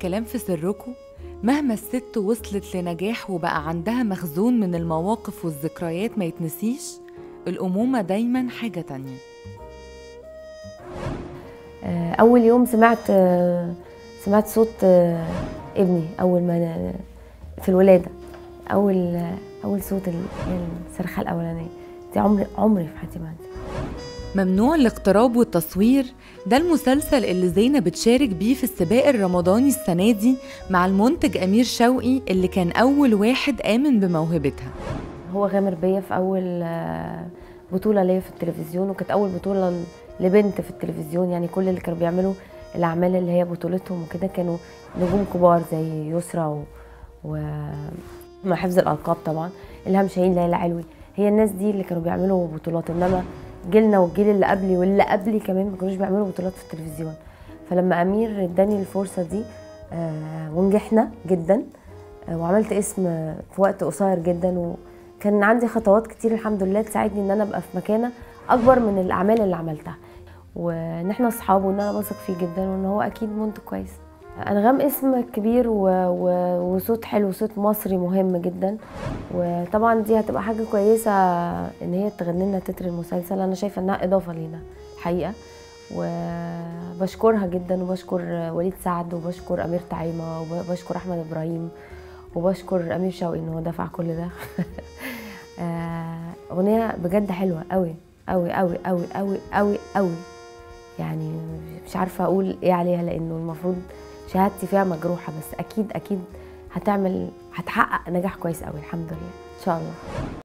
الكلام في سركم مهما الست وصلت لنجاح وبقى عندها مخزون من المواقف والذكريات ما يتنسيش الأمومة دايما حاجة تانية آه، اول يوم سمعت آه، سمعت صوت آه، ابني اول ما في الولاده اول اول صوت ال- الصرخه الاولانيه دي عمري عمري في حياتي ما أنسى. ممنوع الاقتراب والتصوير ده المسلسل اللي زينة بتشارك بيه في السباق الرمضاني السنة دي مع المنتج أمير شوقي اللي كان أول واحد آمن بموهبتها هو غامر بيا في اول آه، بطوله ليا في التلفزيون وكانت اول بطوله ل- لبنت في التلفزيون يعني كل اللي كانوا بيعملوا الاعمال اللي هي بطولتهم وكده كانوا نجوم كبار زي يسرا و, و... مع حفظ الالقاب طبعا الهام شاهين ليلى علوي هي الناس دي اللي كانوا بيعملوا بطولات انما جيلنا والجيل اللي قبلي واللي قبلي كمان ما كانوش بيعملوا بطولات في التلفزيون فلما امير اداني الفرصه دي آه، ونجحنا جدا آه، وعملت اسم في وقت قصير جدا وكان عندي خطوات كتير الحمد لله تساعدني ان انا ابقى في مكانه اكبر من الاعمال اللي عملتها وان احنا اصحاب وان انا بثق فيه جدا وان هو اكيد منتج كويس انغام اسم كبير و... و... وصوت حلو صوت مصري مهم جدا وطبعا دي هتبقى حاجه كويسه ان هي تغني لنا تتر المسلسل انا شايفه انها اضافه لينا الحقيقه وبشكرها جدا وبشكر وليد سعد وبشكر امير طعيمه وبشكر احمد ابراهيم وبشكر امير شوقي ان هو دفع كل ده آه، اغنيه بجد حلوه قوي قوي قوي قوي قوي قوي قوي يعني مش عارفه اقول ايه عليها لانه المفروض شهادتي فيها مجروحه بس اكيد اكيد هتعمل هتحقق نجاح كويس قوي الحمد لله ان شاء الله